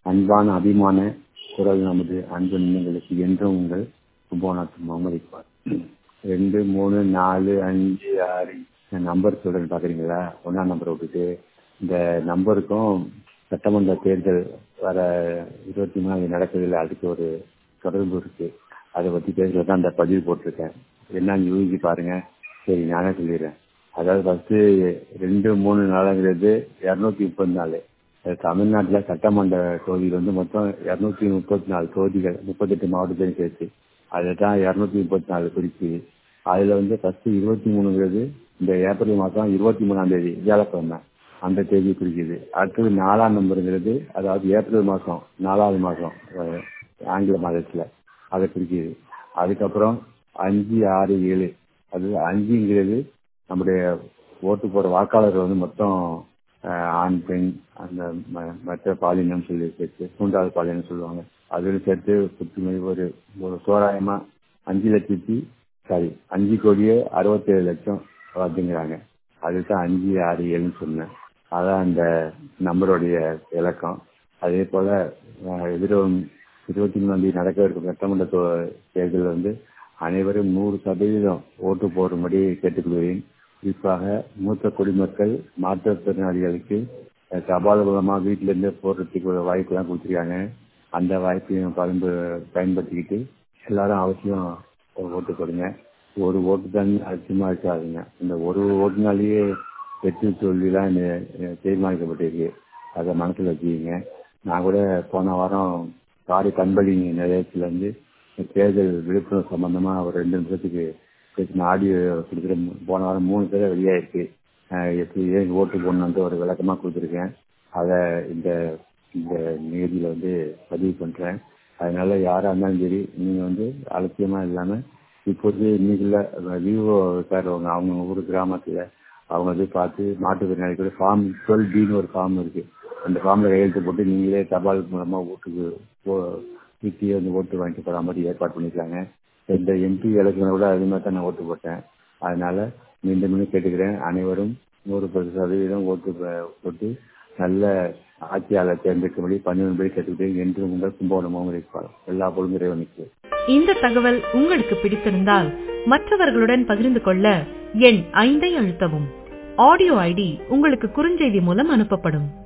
அன்பான அபிமான குரல் நமது அன்பு நினைவுகளுக்கு என்றும் உங்கள் கும்போநாத் முகமது இக்பால் ரெண்டு மூணு நாலு அஞ்சு ஆறு நம்பர் சொல்றேன் பாக்குறீங்களா ஒன்னாம் நம்பர் விட்டுட்டு இந்த நம்பருக்கும் சட்டமன்ற தேர்தல் வர இருபத்தி மூணாவது நடக்குதுல்ல அதுக்கு ஒரு தொடர்பு இருக்கு அதை பத்தி பேசுறது தான் அந்த பதிவு போட்டிருக்கேன் என்னன்னு யூகிச்சு பாருங்க சரி நானே சொல்லிடுறேன் அதாவது ஃபர்ஸ்ட் ரெண்டு மூணு நாளுங்கிறது இரநூத்தி முப்பத்தி நாலு தமிழ்நாட்டில் சட்டமன்ற தொகுதியில் வந்து மொத்தம் இரநூத்தி முப்பத்தி நாலு தொகுதிகள் முப்பத்தெட்டு மாவட்டத்தையும் சேர்த்து அதில் தான் இரநூத்தி முப்பத்தி நாலு குறிச்சு அதில் வந்து ஃபர்ஸ்ட் இருபத்தி மூணுங்கிறது இந்த ஏப்ரல் மாதம் இருபத்தி மூணாம் தேதி வியாழக்கிழமை அந்த தேதி குறிக்குது அடுத்தது நாலாம் நம்பருங்கிறது அதாவது ஏப்ரல் மாதம் நாலாவது மாதம் ஆங்கில மாதத்தில் அதை குறிக்குது அதுக்கப்புறம் அஞ்சு ஆறு ஏழு அது அஞ்சுங்கிறது நம்முடைய ஓட்டு போற வாக்காளர் வந்து மொத்தம் ஆண் பெண் அந்த மற்ற பாலினம் சொல்லி சேர்த்து மூன்றாவது பாலினம் சொல்லுவாங்க அதில் சேர்த்து புத்துமை ஒரு ஒரு தோராயமா அஞ்சு லட்சத்தி சாரி அஞ்சு கோடியே அறுபத்தேழு லட்சம் அப்படிங்கிறாங்க அதுதான் அஞ்சு ஆறு ஏழுன்னு சொன்னேன் அதான் அந்த நம்பருடைய இலக்கம் அதே போல எதிரும் இருபத்தி மூணாம் தேதி நடக்க இருக்கும் சட்டமன்ற தேர்தல் வந்து அனைவரும் நூறு சதவீதம் ஓட்டு போடும்படி கேட்டுக்கொள்கிறேன் குறிப்பாக மூத்த குடிமக்கள் மாற்றுத்திறனாளிகளுக்கு தபால் மூலமா வீட்டில இருந்து போடுறதுக்கு ஒரு வாய்ப்பு எல்லாம் கொடுத்துருக்காங்க அந்த வாய்ப்பையும் பகிர்ந்து பயன்படுத்திக்கிட்டு எல்லாரும் அவசியம் ஓட்டு போடுங்க ஒரு ஓட்டு தான் அதிகமா இருக்காதுங்க இந்த ஒரு ஓட்டுனாலேயே வெற்றி தோல்விலாம் தீர்மானிக்கப்பட்டிருக்கு அதை மனசுல வச்சுக்கிங்க நான் கூட போன வாரம் காரி கண்பலி நிலையத்துல இருந்து தேர்தல் விழிப்புணர்வு சம்பந்தமா ஒரு ரெண்டு நிமிஷத்துக்கு பேசின ஆடியோ கொடுத்துட்டு போன வாரம் மூணு பேரை வெளியாயிருக்கு எப்படி ஏன் ஓட்டு போடணுன்ட்டு ஒரு விளக்கமா கொடுத்துருக்கேன் அதை இந்த இந்த நிகழ்ச்சியில வந்து பதிவு பண்றேன் அதனால யாரா இருந்தாலும் சரி நீங்க வந்து அலட்சியமா இல்லாம இப்போது இன்னைக்குள்ள விவோ சார் அவங்க அவங்க ஊர் கிராமத்துல அவங்க வந்து பார்த்து மாற்றுத்திறனாளி கூட ஃபார்ம் டுவெல் பின்னு ஒரு ஃபார்ம் இருக்கு அந்த ஃபார்ம்ல கையெழுத்து போட்டு நீங்களே தபால் மூலமா ஓட்டுக்கு வீட்லயே வந்து ஓட்டு வாங்கிட்டு போற மாதிரி ஏற்பாடு பண்ணிருக்காங்க இந்த எம்பி எலெக்ஷனை கூட அது மாதிரி தான் நான் ஓட்டு போட்டேன் அதனால மீண்டும் மீண்டும் கேட்டுக்கிறேன் அனைவரும் நூறு பத்து சதவீதம் ஓட்டு போட்டு நல்ல ஆட்சியாளர் தேர்ந்தெடுக்கும்படி பணியும்படி கேட்டுக்கிட்டேன் என்று உங்கள் கும்பகோணமும் இருப்பார் எல்லா பொழுதும் இறைவனுக்கு இந்த தகவல் உங்களுக்கு பிடித்திருந்தால் மற்றவர்களுடன் பகிர்ந்து கொள்ள எண் ஐந்தை அழுத்தவும் ஆடியோ ஐடி உங்களுக்கு குறுஞ்செய்தி மூலம் அனுப்பப்படும்